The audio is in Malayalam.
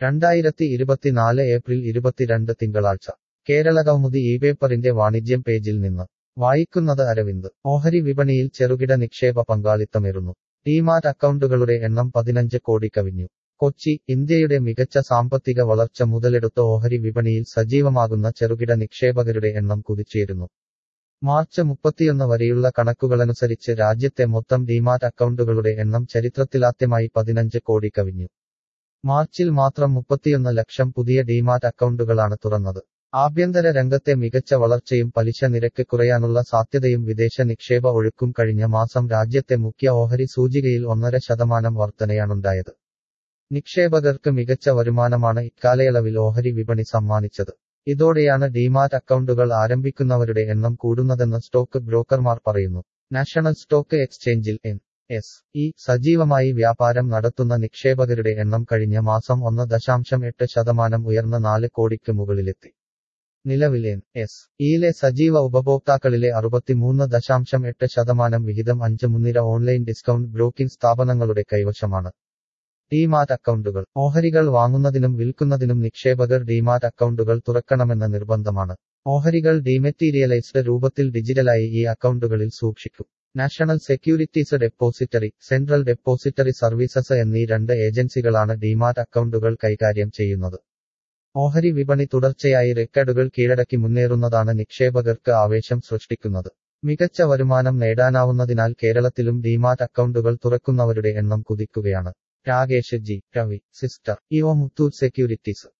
രണ്ടായിരത്തി ഇരുപത്തിനാല് ഏപ്രിൽ ഇരുപത്തിരണ്ട് തിങ്കളാഴ്ച കേരളകൗമുദി ഈ പേപ്പറിന്റെ വാണിജ്യം പേജിൽ നിന്ന് വായിക്കുന്നത് അരവിന്ദ് ഓഹരി വിപണിയിൽ ചെറുകിട നിക്ഷേപ പങ്കാളിത്തമേറുന്നു ഡിമാറ്റ് അക്കൗണ്ടുകളുടെ എണ്ണം പതിനഞ്ച് കോടി കവിഞ്ഞു കൊച്ചി ഇന്ത്യയുടെ മികച്ച സാമ്പത്തിക വളർച്ച മുതലെടുത്ത് ഓഹരി വിപണിയിൽ സജീവമാകുന്ന ചെറുകിട നിക്ഷേപകരുടെ എണ്ണം കുതിച്ചുയരുന്നു മാർച്ച് മുപ്പത്തിയൊന്ന് വരെയുള്ള കണക്കുകളനുസരിച്ച് രാജ്യത്തെ മൊത്തം ഡിമാറ്റ് അക്കൗണ്ടുകളുടെ എണ്ണം ചരിത്രത്തിലാദ്യമായി പതിനഞ്ച് കോടി കവിഞ്ഞു മാർച്ചിൽ മാത്രം മുപ്പത്തിയൊന്ന് ലക്ഷം പുതിയ ഡിമാറ്റ് അക്കൗണ്ടുകളാണ് തുറന്നത് ആഭ്യന്തര രംഗത്തെ മികച്ച വളർച്ചയും പലിശ നിരക്ക് കുറയാനുള്ള സാധ്യതയും വിദേശ നിക്ഷേപ ഒഴുക്കും കഴിഞ്ഞ മാസം രാജ്യത്തെ മുഖ്യ ഓഹരി സൂചികയിൽ ഒന്നര ശതമാനം വർധനയാണുണ്ടായത് നിക്ഷേപകർക്ക് മികച്ച വരുമാനമാണ് ഇക്കാലയളവിൽ ഓഹരി വിപണി സമ്മാനിച്ചത് ഇതോടെയാണ് ഡിമാറ്റ് അക്കൗണ്ടുകൾ ആരംഭിക്കുന്നവരുടെ എണ്ണം കൂടുന്നതെന്ന് സ്റ്റോക്ക് ബ്രോക്കർമാർ പറയുന്നു നാഷണൽ സ്റ്റോക്ക് എക്സ്ചേഞ്ചിൽ എൻ എസ് ഇ സജീവമായി വ്യാപാരം നടത്തുന്ന നിക്ഷേപകരുടെ എണ്ണം കഴിഞ്ഞ മാസം ഒന്ന് ദശാംശം എട്ട് ശതമാനം ഉയർന്ന നാല് കോടിക്ക് മുകളിലെത്തി നിലവിൽ എൻ എസ് ഇയിലെ സജീവ ഉപഭോക്താക്കളിലെ അറുപത്തിമൂന്ന് ദശാംശം എട്ട് ശതമാനം വിഹിതം അഞ്ച് മുൻനിര ഓൺലൈൻ ഡിസ്കൗണ്ട് ബ്രോക്കിംഗ് സ്ഥാപനങ്ങളുടെ കൈവശമാണ് ഡിമാറ്റ് അക്കൗണ്ടുകൾ ഓഹരികൾ വാങ്ങുന്നതിനും വിൽക്കുന്നതിനും നിക്ഷേപകർ ഡിമാറ്റ് അക്കൗണ്ടുകൾ തുറക്കണമെന്ന നിർബന്ധമാണ് ഓഹരികൾ ഡിമെറ്റീരിയലൈസ്ഡ് രൂപത്തിൽ ഡിജിറ്റലായി ഈ അക്കൗണ്ടുകളിൽ സൂക്ഷിക്കും national securities depository central depository services എന്നീ രണ്ട് ഏജൻസികളാണ് ഡിമാറ്റ് അക്കൗണ്ടുകൾ കൈകാര്യം ചെയ്യുന്നത് ഓഹരി വിപണി തുടർച്ചയായി റെക്കോർഡുകൾ കീഴടക്കി മുന്നേറുന്നതാണ് നിക്ഷേപകർക്ക് ആവേശം സൃഷ്ടിക്കുന്നത് മികച്ച വരുമാനം നേടാനാവുന്നതിനാൽ കേരളത്തിലും ഡിമാറ്റ് അക്കൗണ്ടുകൾ തുറക്കുന്നവരുടെ എണ്ണം കുതിക്കുകയാണ് രാകേഷ് ജി രവി സിസ്റ്റർ ഇഒ മുത്തൂറ്റ് സെക്യൂരിറ്റീസ്